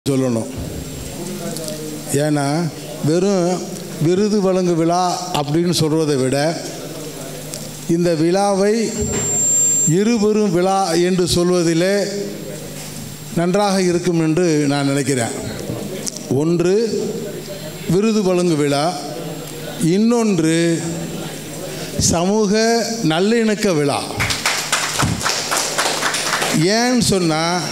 சொல்லணும் ஏன்னா வெறும் விருது வழங்கு விழா அப்படின்னு சொல்கிறதை விட இந்த விழாவை இருபெரும் விழா என்று சொல்வதிலே நன்றாக இருக்கும் என்று நான் நினைக்கிறேன் ஒன்று விருது வழங்கு விழா இன்னொன்று சமூக நல்லிணக்க விழா ஏன்னு சொன்னால்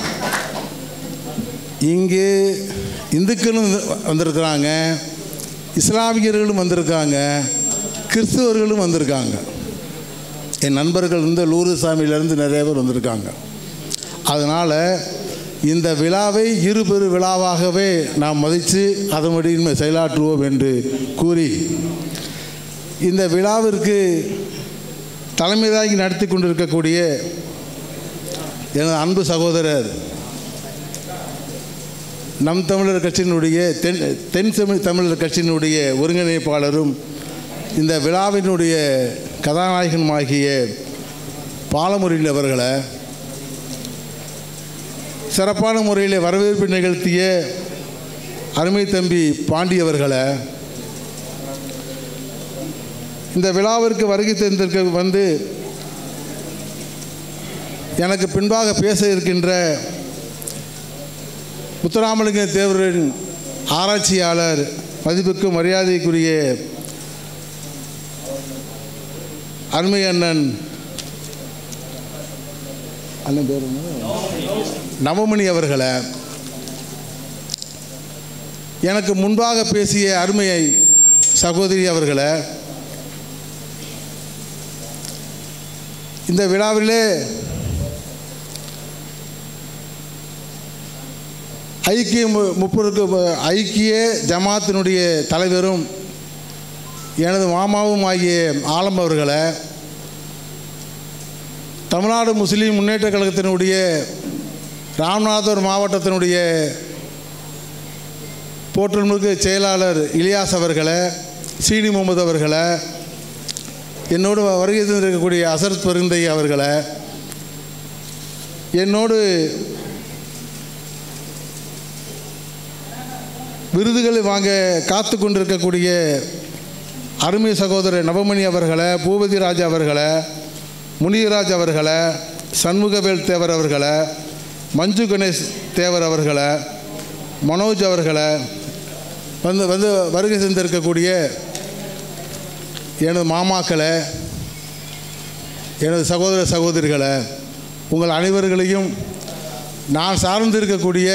இங்கு இந்துக்களும் வந்திருக்கிறாங்க இஸ்லாமியர்களும் வந்திருக்காங்க கிறிஸ்துவர்களும் வந்திருக்காங்க என் நண்பர்கள் இந்த லூரு சாமியிலேருந்து நிறைய பேர் வந்திருக்காங்க அதனால் இந்த விழாவை இருபெரு விழாவாகவே நாம் மதித்து அதன்படி செயலாற்றுவோம் என்று கூறி இந்த விழாவிற்கு தலைமை தாங்கி நடத்தி கொண்டிருக்கக்கூடிய எனது அன்பு சகோதரர் நம் தமிழர் கட்சியினுடைய தென் தென் தமிழ் தமிழர் கட்சியினுடைய ஒருங்கிணைப்பாளரும் இந்த விழாவினுடைய கதாநாயகனுமாகிய பாலமுறையில் அவர்களை சிறப்பான முறையில் வரவேற்பு நிகழ்த்திய அருமை தம்பி பாண்டியவர்களை இந்த விழாவிற்கு வருகை தந்திருக்க வந்து எனக்கு பின்பாக பேச இருக்கின்ற முத்துராமலிங்க தேவரின் ஆராய்ச்சியாளர் மதிப்புக்கு மரியாதைக்குரிய அருமை அண்ணன் அண்ணன் பேர் என்ன? நவமணி அவர்களை எனக்கு முன்பாக பேசிய அருமையை சகோதரி அவர்களை இந்த விழாவிலே ஐக்கிய மு- முப்பொருக்கு ப- ஐக்கிய ஜமாத்தினுடைய தலைவரும் எனது மாமாவும் ஆகிய ஆலம் அவர்களை தமிழ்நாடு முஸ்லீம் முன்னேற்ற கழகத்தினுடைய ராமநாதபுரம் மாவட்டத்தினுடைய போற்றல்மிகு செயலாளர் இலியாஸ் அவர்களை சீனி முகமது அவர்களை என்னோடு வருகை தந்திருக்கக்கூடிய அசரத் பெருந்தை அவர்களை என்னோடு விருதுகளை வாங்க காத்து கொண்டிருக்கக்கூடிய அருமை சகோதரர் நவமணி அவர்களை பூபதி ராஜா அவர்களை முனியராஜ் அவர்களை சண்முகவேல் தேவர் அவர்களை மஞ்சு கணேஷ் தேவர் அவர்களை மனோஜ் அவர்களை வந்து வந்து வருகை தந்திருக்கக்கூடிய எனது மாமாக்களை எனது சகோதர சகோதரிகளை உங்கள் அனைவர்களையும் நான் சார்ந்திருக்கக்கூடிய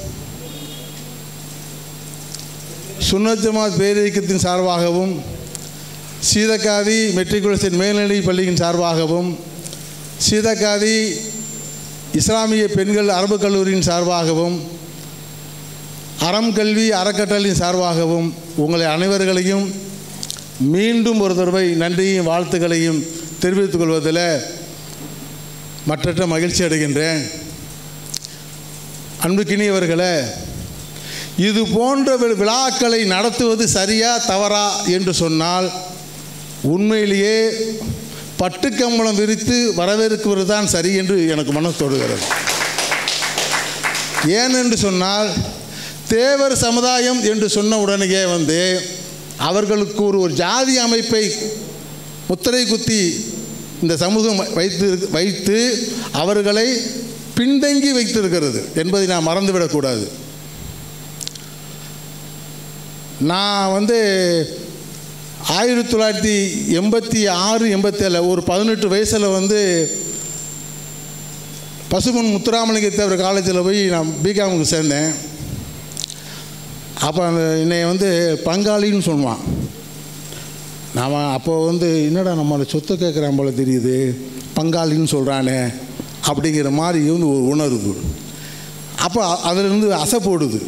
சுன்னத் ஜமாத் பேரியக்கத்தின் சார்பாகவும் சீதக்காதி மெட்ரிகுலேஷன் மேல்நிலை பள்ளியின் சார்பாகவும் சீதக்காதி இஸ்லாமிய பெண்கள் அரபு கல்லூரியின் சார்பாகவும் அறம் கல்வி அறக்கட்டளையின் சார்பாகவும் உங்களை அனைவர்களையும் மீண்டும் ஒரு தடவை நன்றியும் வாழ்த்துக்களையும் தெரிவித்துக் கொள்வதில் மற்றற்ற மகிழ்ச்சி அடைகின்றேன் அன்புக்கினியவர்களே இது போன்ற வி- விழாக்களை நடத்துவது சரியா தவறா என்று சொன்னால் உண்மையிலேயே பட்டுக்கம்பளம் விரித்து வரவேற்குவது தான் சரி என்று எனக்கு மனசு தொடுகிறது ஏனென்று சொன்னால் தேவர் சமுதாயம் என்று சொன்ன உடனேயே வந்து அவர்களுக்கு ஒரு ஒரு ஜாதி அமைப்பை முத்திரை குத்தி இந்த சமூகம் வைத்து வைத்து அவர்களை பின்தங்கி வைத்திருக்கிறது என்பதை நான் மறந்துவிடக்கூடாது நான் வந்து ஆயிரத்தி தொள்ளாயிரத்தி எண்பத்தி ஆறு எண்பத்தேழு ஒரு பதினெட்டு வயசில் வந்து பசுமன் முத்துராமலிங்க தேவர் காலேஜில் போய் நான் பிகாமுக்கு சேர்ந்தேன் அப்போ அந்த என்னை வந்து பங்காளின்னு சொல்லுவான் நாம் அப்போ வந்து என்னடா நம்மளை சொத்து கேட்குறான் போல தெரியுது பங்காளின்னு சொல்கிறானே அப்படிங்கிற மாதிரி வந்து ஒரு உணர்வு அப்போ அதிலிருந்து அசை போடுது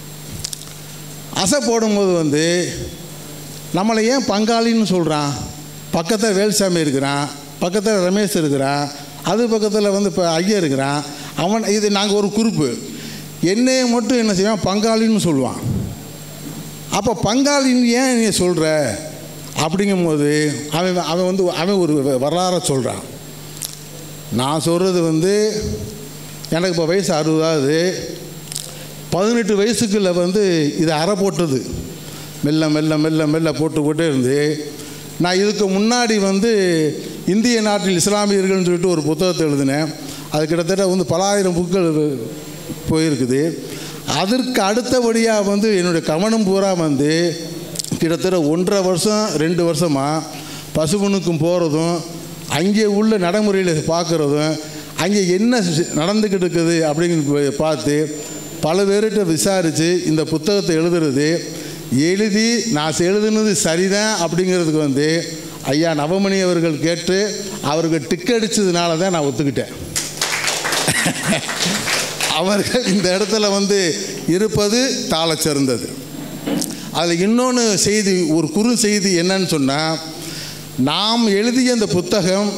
அசை போடும்போது வந்து நம்மளை ஏன் பங்காளின்னு சொல்கிறான் பக்கத்தில் வேல்சாமி இருக்கிறான் பக்கத்தில் ரமேஷ் இருக்கிறான் அது பக்கத்தில் வந்து இப்போ ஐயா இருக்கிறான் அவன் இது நாங்கள் ஒரு குரூப்பு என்னையை மட்டும் என்ன செய்வான் பங்காளின்னு சொல்லுவான் அப்போ பங்காளின்னு ஏன் நீ சொல்கிற அப்படிங்கும்போது அவன் அவன் வந்து அவன் ஒரு வரலாறை சொல்கிறான் நான் சொல்கிறது வந்து எனக்கு இப்போ வயசு அறுபதாவது பதினெட்டு வயசுக்குள்ள வந்து இது அறை போட்டது மெல்ல மெல்ல மெல்ல மெல்ல போட்டு போட்டே இருந்து நான் இதுக்கு முன்னாடி வந்து இந்திய நாட்டில் இஸ்லாமியர்கள்னு சொல்லிட்டு ஒரு புத்தகத்தை எழுதினேன் அது கிட்டத்தட்ட வந்து பல ஆயிரம் புக்கள் போயிருக்குது அதற்கு அடுத்தபடியாக வந்து என்னுடைய கவனம் பூரா வந்து கிட்டத்தட்ட ஒன்றரை வருஷம் ரெண்டு வருஷமாக பசுமனுக்கும் போகிறதும் அங்கே உள்ள நடைமுறையில் பார்க்குறதும் அங்கே என்ன சி- நடந்துக்கிட்டு இருக்குது அப்படிங்கிறது பார்த்து பல பேர்கிட்ட விசாரித்து இந்த புத்தகத்தை எழுதுறது எழுதி நான் எழுதுனது சரிதான் அப்படிங்கிறதுக்கு வந்து ஐயா நவமணி அவர்கள் கேட்டு அவர்கள் டிக் அடித்ததுனால தான் நான் ஒத்துக்கிட்டேன் அவர்கள் இந்த இடத்துல வந்து இருப்பது தாளச் சிறந்தது அதில் இன்னொன்று செய்தி ஒரு குறு செய்தி என்னன்னு சொன்னால் நாம் எழுதிய இந்த புத்தகம்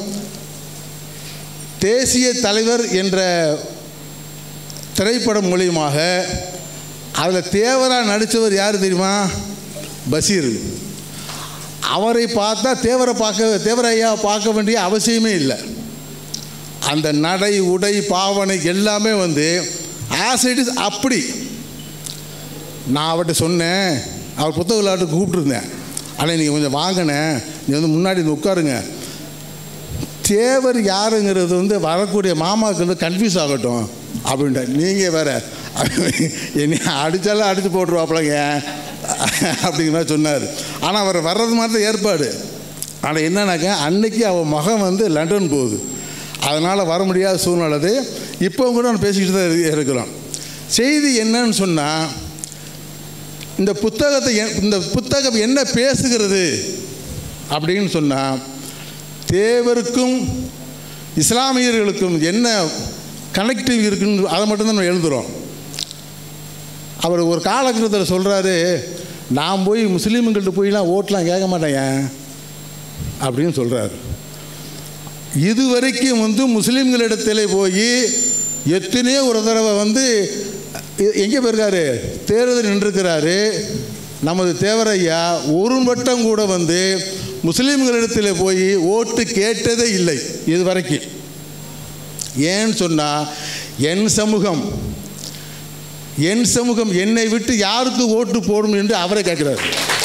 தேசிய தலைவர் என்ற திரைப்படம் மூலியமாக அதில் தேவராக நடித்தவர் யார் தெரியுமா பஷீர் அவரை பார்த்தா தேவரை பார்க்க தேவரையா பார்க்க வேண்டிய அவசியமே இல்லை அந்த நடை உடை பாவனை எல்லாமே வந்து ஆஸ் இட் இஸ் அப்படி நான் அவர்கிட்ட சொன்னேன் அவர் புத்தக விளையாட்டு கூப்பிட்டுருந்தேன் ஆனால் நீங்கள் கொஞ்சம் வாங்கினேன் நீ வந்து முன்னாடி வந்து உட்காருங்க தேவர் யாருங்கிறது வந்து வரக்கூடிய மாமாவுக்கு வந்து கன்ஃபியூஸ் ஆகட்டும் அப்படின்ட்டு நீங்கள் வேற என்னை அடித்தாலும் அடித்து போட்டுருவாப்பிலங்க அப்படிங்கிற மாதிரி சொன்னார் ஆனால் அவர் வர்றது மாதிரி தான் ஏற்பாடு ஆனால் என்னன்னாக்கா அன்னைக்கு அவன் மகன் வந்து லண்டன் போகுது அதனால் வர முடியாத சூழ்நிலை அது இப்போ கூட நான் பேசிக்கிட்டு தான் இரு- இருக்கிறோம் செய்தி என்னன்னு சொன்னால் இந்த புத்தகத்தை எ- இந்த புத்தகம் என்ன பேசுகிறது அப்படின்னு சொன்னால் தேவருக்கும் இஸ்லாமியர்களுக்கும் என்ன கனெக்டிவ் இருக்குன்னு அதை மட்டும்தான் நம்ம எழுதுகிறோம் அவர் ஒரு காலகட்டத்தில் சொல்கிறாரு நான் போய் முஸ்லீம்கள்ட்ட போய்லாம் ஓட்டெலாம் கேட்க மாட்டேன் அப்படின்னு சொல்கிறாரு இது வரைக்கும் வந்து முஸ்லீம்களிடத்தில் போய் எத்தனையோ ஒரு தடவை வந்து எ- எங்கே போயிருக்காரு தேர்தல் நின்றுக்கிறாரு நமது தேவரையா ஒரு வட்டம் கூட வந்து முஸ்லீம்களிடத்தில் போய் ஓட்டு கேட்டதே இல்லை இது வரைக்கும் ஏன்னு சொன்னால் என் சமூகம் என் சமூகம் என்னை விட்டு யாருக்கு ஓட்டு போடும் என்று அவரை கேட்கிறார்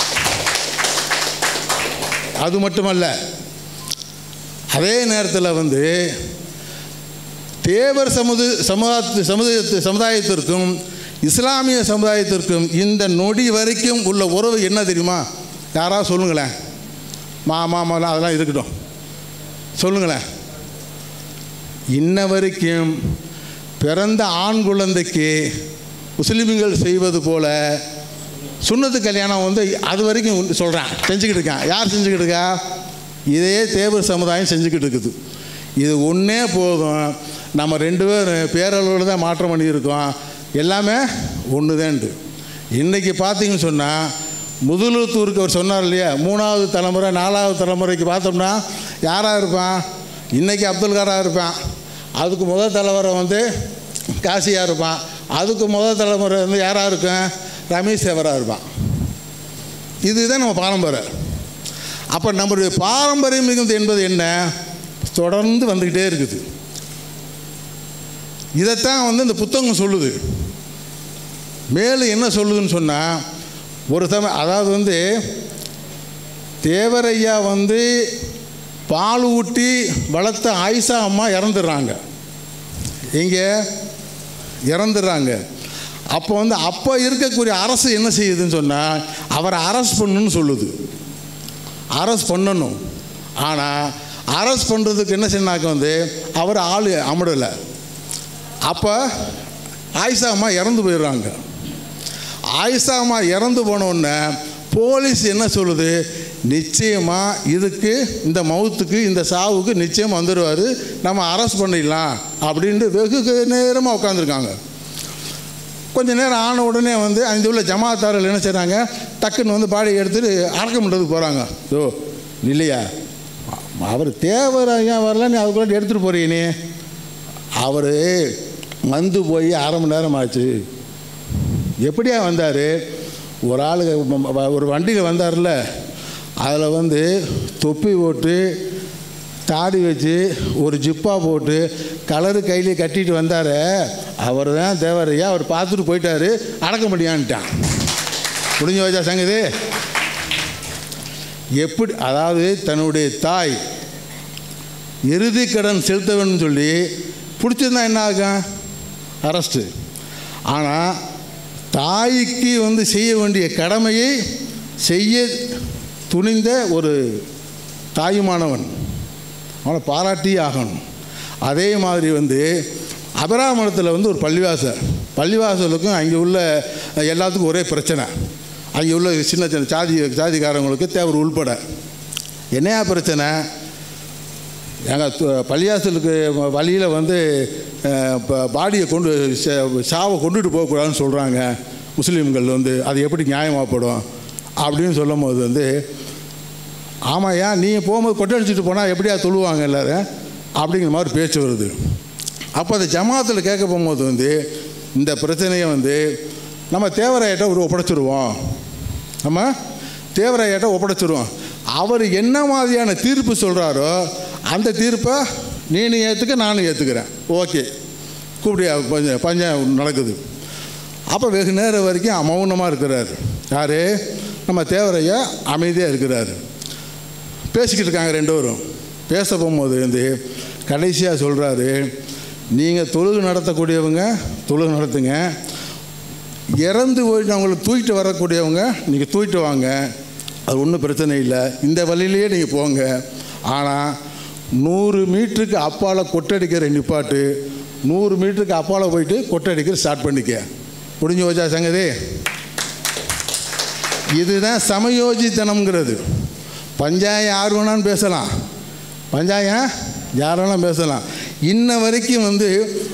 அது மட்டுமல்ல அதே நேரத்தில் வந்து தேவர் சமுது சமுதாய சமுதாய சமுதாயத்திற்கும் இஸ்லாமிய சமுதாயத்திற்கும் இந்த நொடி வரைக்கும் உள்ள உறவு என்ன தெரியுமா யாராவது சொல்லுங்களேன் மாமா மாலாம் அதெல்லாம் இருக்கட்டும் சொல்லுங்களேன் இன்ன வரைக்கும் பிறந்த ஆண் குழந்தைக்கு முஸ்லிம்கள் செய்வது போல சுன்னத்து கல்யாணம் வந்து அது வரைக்கும் சொல்கிறேன் செஞ்சுக்கிட்டு இருக்கான் யார் செஞ்சுக்கிட்டு இருக்கா இதே தேவர் சமுதாயம் செஞ்சுக்கிட்டு இருக்குது இது ஒன்றே போதும் நம்ம ரெண்டு பேரும் பேரளவில் தான் மாற்றம் பண்ணியிருக்கோம் எல்லாமே ஒன்று தான்ட்டு இன்றைக்கி பார்த்தீங்கன்னு சொன்னால் முதலுத்தூருக்கு அவர் சொன்னார் இல்லையா மூணாவது தலைமுறை நாலாவது தலைமுறைக்கு பார்த்தோம்னா யாராக இருப்பான் இன்றைக்கி அப்துல் காராக இருப்பான் அதுக்கு முதல் தலைவரை வந்து காசியாக இருப்பான் அதுக்கு முதல் தலைமுறை வந்து யாராக இருக்கும் ரமேஷ் தேவராக இருப்பான் இதுதான் நம்ம பாரம்பரியம் அப்போ நம்மளுடைய பாரம்பரியம் மிகுந்தது என்பது என்ன தொடர்ந்து வந்துக்கிட்டே இருக்குது இதைத்தான் வந்து இந்த புத்தகம் சொல்லுது மேலும் என்ன சொல்லுதுன்னு சொன்னால் ஒரு சம அதாவது வந்து தேவரையா வந்து பால் ஊட்டி வளர்த்த ஆயிஷா அம்மா இறந்துடுறாங்க இங்கே இறந்துடுறாங்க அப்போ வந்து அப்போ இருக்கக்கூடிய அரசு என்ன செய்யுதுன்னு சொன்னால் அவரை அரெஸ்ட் பண்ணணும்னு சொல்லுது அரெஸ்ட் பண்ணணும் ஆனால் அரெஸ்ட் பண்ணுறதுக்கு என்ன செய்யணாக்க வந்து அவர் ஆள் அமடலை அப்போ ஆயிஷா அம்மா இறந்து போயிடுறாங்க ஆயிஷா அம்மா இறந்து போனோடனே போலீஸ் என்ன சொல்லுது நிச்சயமாக இதுக்கு இந்த மவுத்துக்கு இந்த சாவுக்கு நிச்சயம் வந்துடுவார் நம்ம அரெஸ்ட் பண்ணிடலாம் அப்படின்ட்டு வெகு நேரமாக உட்காந்துருக்காங்க கொஞ்ச நேரம் ஆன உடனே வந்து அந்த உள்ள ஜமாத்தார்கள் என்ன செய்கிறாங்க டக்குன்னு வந்து பாடி எடுத்துட்டு அடக்கம் பண்ணுறதுக்கு போகிறாங்க ஓ இல்லையா அவர் தேவர் ஏன் வரல நீ அதுக்குள்ள எடுத்துகிட்டு போறீங்க நீ அவர் வந்து போய் அரை மணி நேரம் ஆச்சு எப்படியா வந்தார் ஒரு ஆளு ஒரு வண்டியில் வந்தார்ல அதில் வந்து தொப்பி போட்டு தாடி வச்சு ஒரு ஜிப்பா போட்டு கலரு கையிலே கட்டிட்டு வந்தார் அவர் தான் தேவரையா அவர் பார்த்துட்டு போயிட்டாரு அடக்க முடியான்ட்டான் முடிஞ்சு வச்சா சங்கதி எப்படி அதாவது தன்னுடைய தாய் இறுதி கடன் செலுத்த வேணும்னு சொல்லி பிடிச்சிருந்தா என்ன ஆகும் அரெஸ்ட்டு ஆனால் தாய்க்கு வந்து செய்ய வேண்டிய கடமையை செய்ய துணிந்த ஒரு தாயுமானவன் அவனை பாராட்டியே ஆகணும் அதே மாதிரி வந்து அபராமரத்தில் வந்து ஒரு பள்ளிவாசல் பள்ளிவாசலுக்கும் அங்கே உள்ள எல்லாத்துக்கும் ஒரே பிரச்சனை அங்கே உள்ள சின்ன சின்ன சாதி சாதிக்காரங்களுக்கு தேவர் உள்பட என்னையா பிரச்சனை எங்கள் பள்ளியாசலுக்கு வழியில் வந்து பாடியை கொண்டு ச- சாவை கொண்டுட்டு போகக்கூடாதுன்னு சொல்கிறாங்க முஸ்லீம்கள் வந்து அது எப்படி நியாயமாகப்படும் அப்படின்னு சொல்லும் போது வந்து ஆமாய்யா நீங்கள் போகும்போது கொட்டை அடிச்சுட்டு போனால் எப்படியா தொழுவாங்க எல்லாரும் அப்படிங்கிற மாதிரி பேச்சு வருது அப்போ அந்த ஜமாத்தில் கேட்க போகும்போது வந்து இந்த பிரச்சனையை வந்து நம்ம தேவராயிட்ட ஒரு ஒப்படைச்சிருவோம் நம்ம தேவராயிட்ட ஒப்படைச்சிருவோம் அவர் என்ன மாதிரியான தீர்ப்பு சொல்கிறாரோ அந்த தீர்ப்பை நீனு ஏற்றுக்க நானும் ஏற்றுக்கிறேன் ஓகே கூப்பிடியா பஞ்சம் பஞ்சம் நடக்குது அப்போ வெகு நேரம் வரைக்கும் மௌனமாக இருக்கிறார் யார் நம்ம தேவரையா அமைதியாக இருக்கிறாரு பேசிக்கிட்டு இருக்காங்க ரெண்டு பேரும் பேச போகும்போது வந்து கடைசியாக சொல்கிறாரு நீங்கள் தொழுகு நடத்தக்கூடியவங்க தொழுகு நடத்துங்க இறந்து போயிட்டு அவங்கள தூக்கிட்டு வரக்கூடியவங்க நீங்கள் தூக்கிட்டு வாங்க அது ஒன்றும் பிரச்சனை இல்லை இந்த வழியிலேயே நீங்கள் போங்க ஆனால் நூறு மீட்டருக்கு அப்பால் கொட்டடிக்கிற நிப்பாட்டு நூறு மீட்டருக்கு அப்பால் போயிட்டு கொட்டடிக்கிற ஸ்டார்ட் பண்ணிக்க முடிஞ்சு வச்சா சங்கதி இதுதான் சமயோஜித்தனம்ங்கிறது பஞ்சாயம் யார் வேணாலும் பேசலாம் பஞ்சாயம் யார் வேணாலும் பேசலாம் இன்ன வரைக்கும் வந்து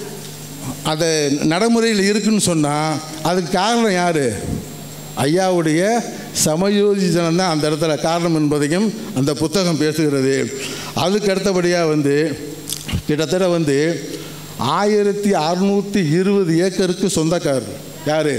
அது நடைமுறையில் இருக்குன்னு சொன்னால் அதுக்கு காரணம் யார் ஐயாவுடைய சமயோஜித்தனம் தான் அந்த இடத்துல காரணம் என்பதையும் அந்த புத்தகம் பேசுகிறது அதுக்கு அடுத்தபடியாக வந்து கிட்டத்தட்ட வந்து ஆயிரத்தி அறுநூற்றி இருபது ஏக்கருக்கு சொந்தக்காரர் யார்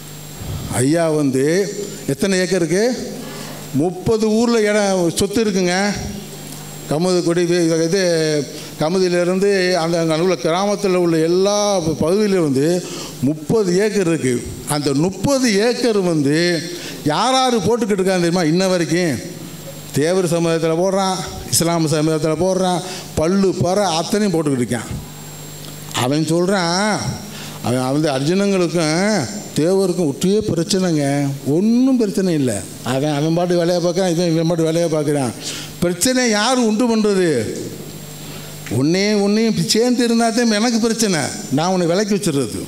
ஐயா வந்து எத்தனை ஏக்கருக்கு முப்பது ஊரில் இடம் சொத்து இருக்குங்க கமுது கொடி வி- இது கமுதியிலேருந்து அந்த அங்கே உள்ள கிராமத்தில் உள்ள எல்லா பகுதியிலும் வந்து முப்பது ஏக்கர் இருக்குது அந்த முப்பது ஏக்கர் வந்து யார் யார் போட்டுக்கிட்டு இருக்காங்க தெரியுமா இன்ன வரைக்கும் தேவர் சமுதாயத்தில் போடுறான் இஸ்லாம் சமுதாயத்தில் போடுறான் பல்லு பற அத்தனையும் போட்டுக்கிட்டு இருக்கான் அவன் சொல்கிறான் அவன் வந்து அர்ஜுனங்களுக்கும் தேவருக்கும் ஒற்றே பிரச்சனைங்க ஒன்றும் பிரச்சனை இல்லை அவன் அவன் பாட்டு வேலையை பார்க்குறான் இவன் இவன் பாட்டு வேலையை பார்க்குறான் பிரச்சனை யார் உண்டு பண்ணுறது உன்னையும் உன்னையும் சேர்ந்து இருந்தால் தான் எனக்கு பிரச்சனை நான் உன்னை விலைக்கு வச்சிடுறது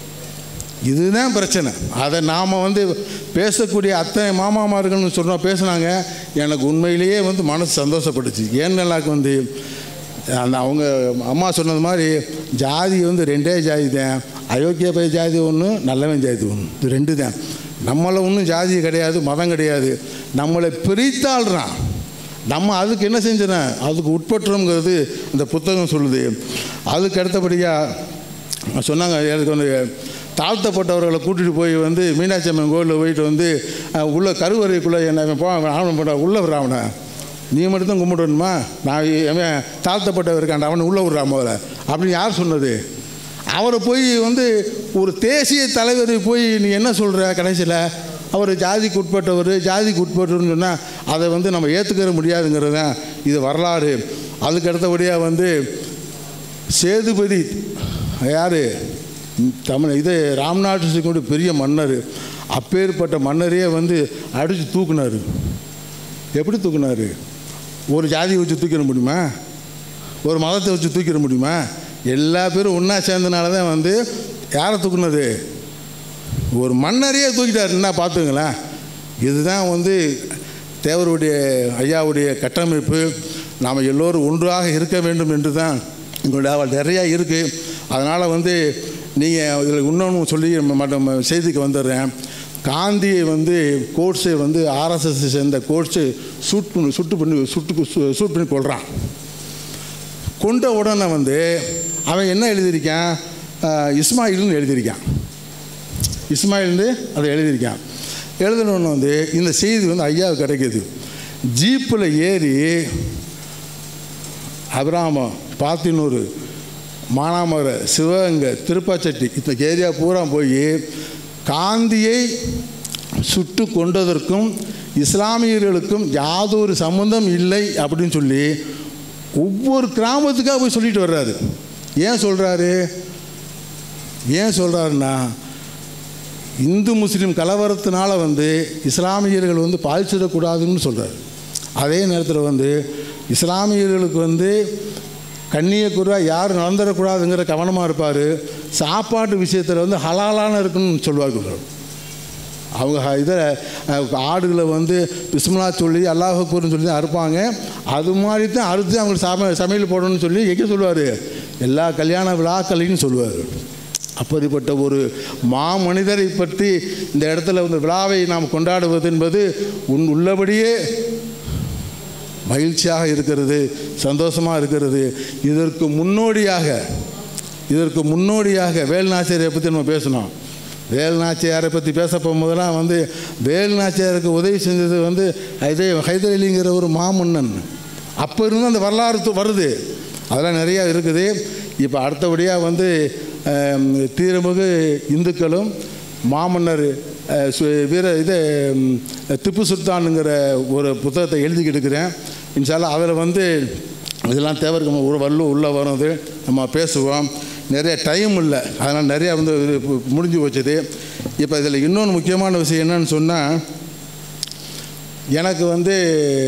இதுதான் பிரச்சனை அதை நாம் வந்து பேசக்கூடிய அத்தனை மாமாமார்கள்னு சொன்னோம் பேசுனாங்க எனக்கு உண்மையிலேயே வந்து மனசு சந்தோஷப்பட்டுச்சு ஏன்னெல்லாக்கு வந்து அந்த அவங்க அம்மா சொன்னது மாதிரி ஜாதி வந்து ரெண்டே ஜாதி தான் அயோக்கிய பய ஜாதி ஒன்று நல்லவன் ஜாதி ஒன்று இது ரெண்டு தான் நம்மளை ஒன்றும் ஜாதி கிடையாது மதம் கிடையாது நம்மளை பிரித்தாள்றான் நம்ம அதுக்கு என்ன செஞ்சோம் அதுக்கு உட்பட்டுறோங்கிறது இந்த புத்தகம் சொல்லுது அதுக்கு அடுத்தபடியாக சொன்னாங்க எனக்கு வந்து தாழ்த்தப்பட்டவர்களை கூட்டிகிட்டு போய் வந்து மீனாட்சி அம்மன் கோயிலில் போயிட்டு வந்து அஹ், உள்ள கருவறைக்குள்ளே என்ன போ ஆவணம் பண்ண உள்ளே விடுறான் நீ மட்டும் தான் கும்பிடணுமா நான் அவன் தாழ்த்தப்பட்டவர் இருக்காண்ட அவனை உள்ளே விட்றான் முதல்ல அப்படின்னு யார் சொன்னது அவரை போய் வந்து ஒரு தேசிய தலைவர் போய் நீ என்ன சொல்கிற கடைசியில் அவர் ஜாதிக்கு உட்பட்டவர் ஜாதிக்கு உட்பட்டவர்னு சொன்னால் அதை வந்து நம்ம ஏற்றுக்கிற முடியாதுங்கிறது தான் இது வரலாறு அதுக்கு அடுத்தபடியாக வந்து சேதுபதி யார் தமிழ் இது ராம்நாத் சிங்கோட பெரிய மன்னர் அப்பேற்பட்ட மன்னரையே வந்து அடித்து தூக்குனார் எப்படி தூக்குனார் ஒரு ஜாதியை வச்சு தூக்கிட முடியுமா ஒரு மதத்தை வச்சு தூக்கிட முடியுமா எல்லா பேரும் ஒன்றா சேர்ந்தனால தான் வந்து யாரை தூக்குனது ஒரு மன்னரையே தூக்கிட்டார் என்ன பார்த்துங்களேன் இதுதான் வந்து தேவருடைய ஐயாவுடைய கட்டமைப்பு நாம் எல்லோரும் ஒன்றாக இருக்க வேண்டும் என்று தான் எங்களுடைய அவள் நிறையா இருக்குது அதனால் வந்து நீங்கள் இதில் இன்னொன்று சொல்லி மட்டும் செய்திக்கு வந்துடுறேன் காந்தியை வந்து கோட்ஸை வந்து ஆர்எஸ்எஸ் சேர்ந்த கோட்ஸு சூட் பண்ணி சுட்டு பண்ணி சுட்டு சூட் பண்ணி கொள்கிறான் கொண்ட உடனே வந்து அவன் என்ன எழுதியிருக்கான் ஆஹ் இஸ்மாயில்னு எழுதியிருக்கான் இஸ்மாயில்னு அதை எழுதியிருக்கான் எழுதினொன்று வந்து இந்த செய்தி வந்து ஐயாவுக்கு கிடைக்கிது ஜீப்பில் ஏறி அபிராம பாத்தினூர் மானாமரை சிவகங்கை திருப்பாச்சட்டி இந்த ஏரியா பூரா போய் காந்தியை சுட்டு கொண்டதற்கும் இஸ்லாமியர்களுக்கும் யாதொரு சம்பந்தம் இல்லை அப்படின்னு சொல்லி ஒவ்வொரு கிராமத்துக்காக போய் சொல்லிட்டு வர்றாரு ஏன் சொல்கிறாரு ஏன் சொல்கிறாருன்னா இந்து முஸ்லீம் கலவரத்தினால வந்து இஸ்லாமியர்கள் வந்து பாதிச்சிடக்கூடாதுன்னு சொல்கிறார் அதே நேரத்தில் வந்து இஸ்லாமியர்களுக்கு வந்து கண்ணியக்குறைவாக யாரும் நடந்துடக்கூடாதுங்கிற கவனமாக இருப்பார் சாப்பாட்டு விஷயத்தில் வந்து ஹலாலான இருக்குன்னு சொல்லுவார்கள் அவங்க இதில் ஆடுகளை வந்து பிஸ்மலா சொல்லி அல்லாஹக்கூர்னு சொல்லி தான் அறுப்பாங்க அது மாதிரி தான் அறுத்து அவங்களுக்கு சம சமையல் போடணும்னு சொல்லி எங்கே சொல்லுவார் எல்லா கல்யாண விழாக்களையும் சொல்லுவார் அப்படிப்பட்ட ஒரு மாமனிதரை பற்றி இந்த இடத்துல இந்த விழாவை நாம் கொண்டாடுவது என்பது உன் உள்ளபடியே மகிழ்ச்சியாக இருக்கிறது சந்தோஷமாக இருக்கிறது இதற்கு முன்னோடியாக இதற்கு முன்னோடியாக வேல்நாச்சியாரை பற்றி நம்ம பேசணும் வேல்நாச்சியாரை பற்றி பேச போகும்போதெல்லாம் வந்து வேல்நாச்சியாருக்கு உதவி செஞ்சது வந்து இதே ஹைதர் அலிங்கிற ஒரு மாமன்னன் அப்போ இருந்து அந்த வரலாறு து- வருது அதெல்லாம் நிறையா இருக்குது இப்போ அடுத்தபடியாக வந்து அஹ், தீரமிகு இந்துக்களும் மாமன்னர் அஹ், சு- வீர இது ம், திப்பு சுல்தானுங்கிற ஒரு புத்தகத்தை எழுதிக்கிட்டு இருக்கிறேன் இன்ஷால்லா அதில் வந்து இதெல்லாம் தேவைக்கு ஒரு வல்லு உள்ளே வருது நம்ம பேசுவோம் நிறைய டைம் இல்லை அதனால் நிறையா வந்து இது பு- முடிஞ்சு போச்சுது இப்போ இதில் இன்னொன்று முக்கியமான விஷயம் என்னன்னு சொன்னால் எனக்கு வந்து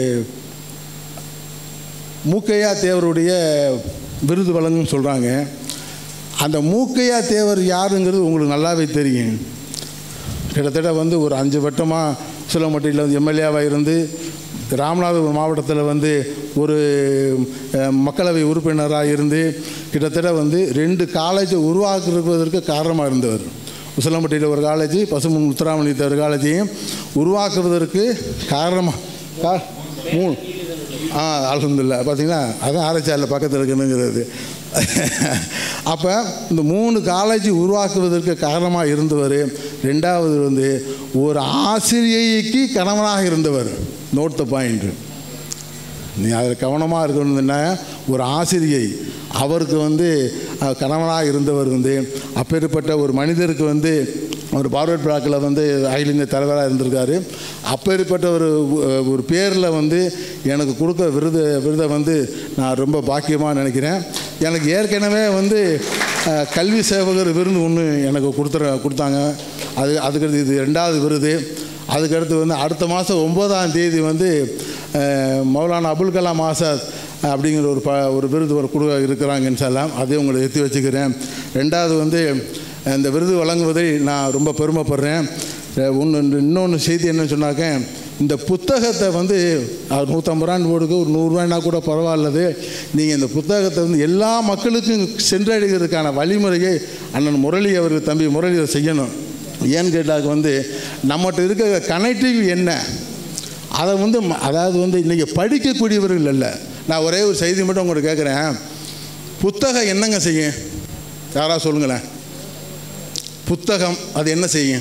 மூக்கையா தேவருடைய விருது வழங்குன்னு சொல்கிறாங்க அந்த மூக்கையா தேவர் யாருங்கிறது உங்களுக்கு நல்லாவே தெரியும் கிட்டத்தட்ட வந்து ஒரு அஞ்சு வட்டமாக சுலமட்டியில் வந்து எம்எல்ஏவாக இருந்து ராமநாதபுரம் மாவட்டத்தில் வந்து ஒரு அஹ், மக்களவை உறுப்பினராக இருந்து கிட்டத்தட்ட வந்து ரெண்டு காலேஜை உருவாக்குவதற்கு காரணமாக இருந்தவர் உசிலம்பட்டியில் ஒரு காலேஜ் பசுமன் முத்துராமணி ஒரு காலேஜையும் உருவாக்குவதற்கு காரணமாக கா மூணு ஆ அல்ஹம்துலில்லாஹ் பார்த்தீங்கன்னா அதான் ஆராய்ச்சியாளர் பக்கத்தில் இருக்குனுங்கிறது அப்போ இந்த மூணு காலேஜ் உருவாக்குவதற்கு காரணமாக இருந்தவர் ரெண்டாவது வந்து ஒரு ஆசிரியைக்கு கணவனாக இருந்தவர் நோட் த பாயிண்ட் நீ அதில் கவனமாக இருக்கணும்னா ஒரு ஆசிரியை அவருக்கு வந்து அஹ், கணவனாக இருந்தவர் வந்து அப்பேற்பட்ட ஒரு மனிதருக்கு வந்து ஒரு பார்வர்ட் பிளாக்கில் வந்து அகில இந்திய தலைவராக இருந்திருக்காரு அப்பேற்பட்ட ஒரு அஹ், ஒரு பேரில் வந்து எனக்கு கொடுக்க விருது விருதை வந்து நான் ரொம்ப பாக்கியமாக நினைக்கிறேன் எனக்கு ஏற்கனவே வந்து அஹ், கல்வி சேவகர் விருது ஒன்று எனக்கு கொடுத்துற கொடுத்தாங்க அது அதுக்கடுத்து இது ரெண்டாவது விருது அதுக்கடுத்து வந்து அடுத்த மாதம் ஒம்போதாம் தேதி வந்து அஹ், மௌலானா அபுல் கலாம் ஆசாத் அப்படிங்கிற ஒரு ப ஒரு விருது ஒரு குழு இருக்கிறாங்கன்னு சொல்லலாம் அதையும் உங்களை எத்தி வச்சுக்கிறேன் ரெண்டாவது வந்து இந்த விருது வழங்குவதை நான் ரொம்ப பெருமைப்படுறேன் ஒன்று இன்னொன்று செய்தி என்னன்னு சொன்னாக்க இந்த புத்தகத்தை வந்து அவர் நூற்றம்பது ரூபான்னு போடுக்கு ஒரு நூறுரூவாய்னா கூட பரவாயில்லது நீங்கள் இந்த புத்தகத்தை வந்து எல்லா மக்களுக்கும் சென்றடைகிறதுக்கான வழிமுறையை அண்ணன் முரளி அவர்கள் தம்பி முரளி அவர் செய்யணும் ஏன்னு கேட்டாக்க வந்து நம்மகிட்ட இருக்கிற கனெக்டிவ் என்ன அதை வந்து ம- அதாவது வந்து இன்றைக்கி படிக்கக்கூடியவர்கள் இல்லை நான் ஒரே ஒரு செய்தி மட்டும் உங்களுக்கு கேட்குறேன் புத்தகம் என்னங்க செய்யும் யாராவது சொல்லுங்களேன் புத்தகம் அது என்ன செய்யும்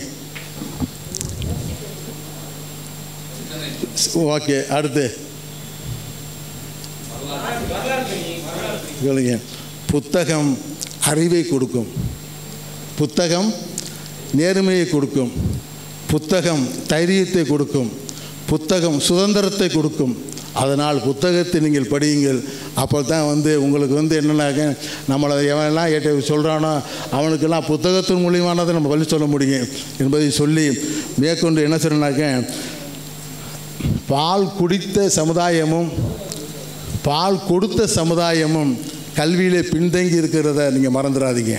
ஓகே அடுத்து சொல்லுங்க புத்தகம் அறிவை கொடுக்கும் புத்தகம் நேர்மையை கொடுக்கும் புத்தகம் தைரியத்தை கொடுக்கும் புத்தகம் சுதந்திரத்தை கொடுக்கும் அதனால் புத்தகத்தை நீங்கள் படியுங்கள் அப்போ தான் வந்து உங்களுக்கு வந்து என்னன்னாக்க நம்மளை எவனெல்லாம் ஏற்ற சொல்கிறானோ அவனுக்கெல்லாம் புத்தகத்தின் மூலியமானதை நம்ம பதில் சொல்ல முடியும் என்பதை சொல்லி மேற்கொண்டு என்ன சொன்னாக்க பால் குடித்த சமுதாயமும் பால் கொடுத்த சமுதாயமும் கல்வியிலே பின்தங்கி இருக்கிறத நீங்கள் மறந்துடாதீங்க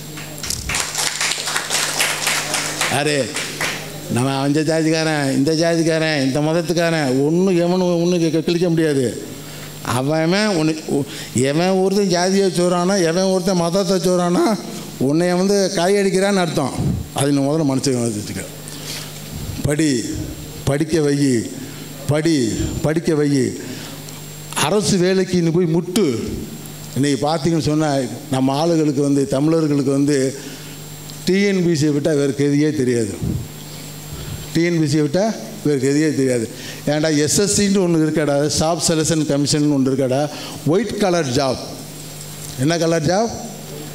அரே நம்ம அந்த ஜாதிக்காரன் இந்த ஜாதிக்காரன் இந்த மதத்துக்காரன் ஒன்றும் எவனும் ஒன்றும் கிழிக்க முடியாது அவன் ஒன்று எவன் ஒருத்தன் ஜாதியை சொல்கிறானா எவன் ஒருத்தன் மதத்தை சொல்கிறானா உன்னைய வந்து காயடிக்கிறான்னு அர்த்தம் அது நீ முதல்ல மனசுக்கு வச்சுக்க படி படிக்க வை படி படிக்க வை அரசு வேலைக்கு நீ போய் முட்டு இன்றைக்கி பார்த்தீங்கன்னு சொன்னால் நம்ம ஆளுகளுக்கு வந்து தமிழர்களுக்கு வந்து டிஎன்பிசியை விட்டால் வேறு கெதியே தெரியாது டிஎன்பிசியை விட்டால் வேறு கெதியே தெரியாது ஏன்டா எஸ்எஸ்சின்னு ஒன்று இருக்காடா ஸ்டாஃப் செலெக்ஷன் கமிஷன் ஒன்று இருக்காடா ஒயிட் கலர் ஜாப் என்ன colour job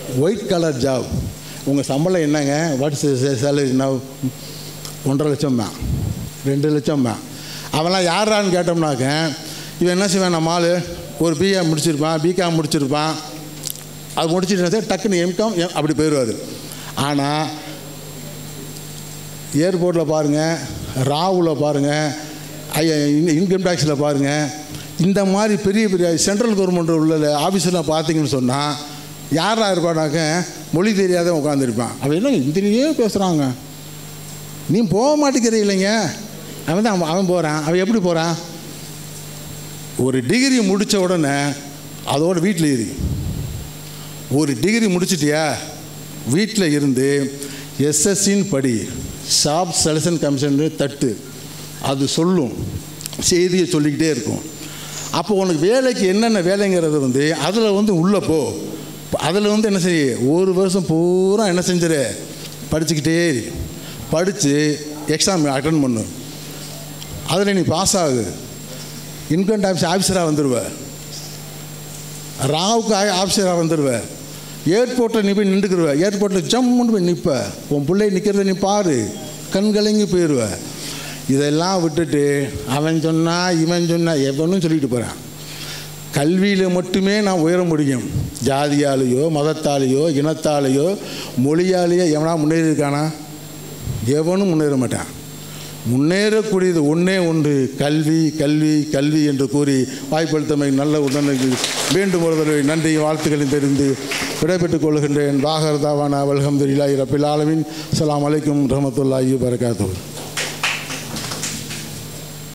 white colour job உங்கள் சம்பளம் என்னங்க வாட்ஸ் சேலரி என்ன ஒன்றரை லட்சம் தான் ரெண்டு லட்சம் தான் அவன்லாம் யாரான்னு கேட்டோம்னாக்க இவன் என்ன செய்வான் நம்ம ஆள் ஒரு பிஏ முடிச்சிருப்பான் பிகாம் முடிச்சிருப்பான் அது முடிச்சுட்டு டக்குன்னு எம்காம் அப்படி போயிடுவார் ஆனால் ஏர்போர்ட்டில் பாருங்கள் ராவில் பாருங்கள் ஐயா இன்கம் டேக்ஸில் பாருங்கள் இந்த மாதிரி பெரிய பெரிய சென்ட்ரல் கவர்மெண்ட் உள்ள ஆஃபீஸெல்லாம் பார்த்தீங்கன்னு சொன்னால் யாரா இருப்பானாக்க மொழி தெரியாத உட்காந்துருப்பான் அவன் என்ன இந்திரியே பேசுகிறாங்க நீ போக மாட்டேங்கிற இல்லைங்க அவன் தான் அவன் அவன் போகிறான் அவன் எப்படி போகிறான் ஒரு டிகிரி முடித்த உடனே அதோட வீட்டில் இரு ஒரு டிகிரி முடிச்சிட்டியா வீட்டில் இருந்து எஸ்எஸ்சின்னு படி ஷாப் செலெக்ஷன் கமிஷன் தட்டு அது சொல்லும் செய்தியை சொல்லிக்கிட்டே இருக்கும் அப்போ உனக்கு வேலைக்கு என்னென்ன வேலைங்கிறது வந்து அதில் வந்து உள்ளே போ அதில் வந்து என்ன செய்ய ஒரு வருஷம் பூரா என்ன செஞ்சிரு படிச்சுக்கிட்டே இரு படித்து எக்ஸாம் அட்டன் பண்ணு அதில் நீ பாஸ் ஆகு இன்கம் டேக்ஸ் ஆஃபீஸராக வந்துடுவ ராவுக்கு ஆஃபீஸராக வந்துடுவ ஏர்போர்ட்டில் நீ போய் நின்றுக்குருவ ஏர்போர்ட்டில் ஜம்முன்னு போய் நிற்ப உன் பிள்ளை நிற்கிறத நீ பாரு கண் கலங்கி போயிடுவ இதெல்லாம் விட்டுட்டு அவன் சொன்னா இவன் சொன்னா எவனும் சொல்லிட்டு போகிறான் கல்வியில் மட்டுமே நான் உயர முடியும் ஜாதியாலேயோ மதத்தாலேயோ இனத்தாலேயோ மொழியாலேயோ எவனா முன்னேறி இருக்கானா எவனும் முன்னேற மாட்டான் முன்னேறக்கூடியது ஒன்றே ஒன்று கல்வி கல்வி கல்வி என்று கூறி வாய்ப்பளித்தமை நல்ல உடனுக்கு மீண்டும் ஒரு தடவை நன்றி வாழ்த்துக்களின் தெரிந்து விடைபெற்றுக் கொள்கின்றேன் பாகர் தாவானா வல்ஹம்துல்லாஹி ரபில் ஆலமின் அஸ்ஸலாமு அலைக்கும் ரஹமத்துல்லாஹி வரகாத்தூர்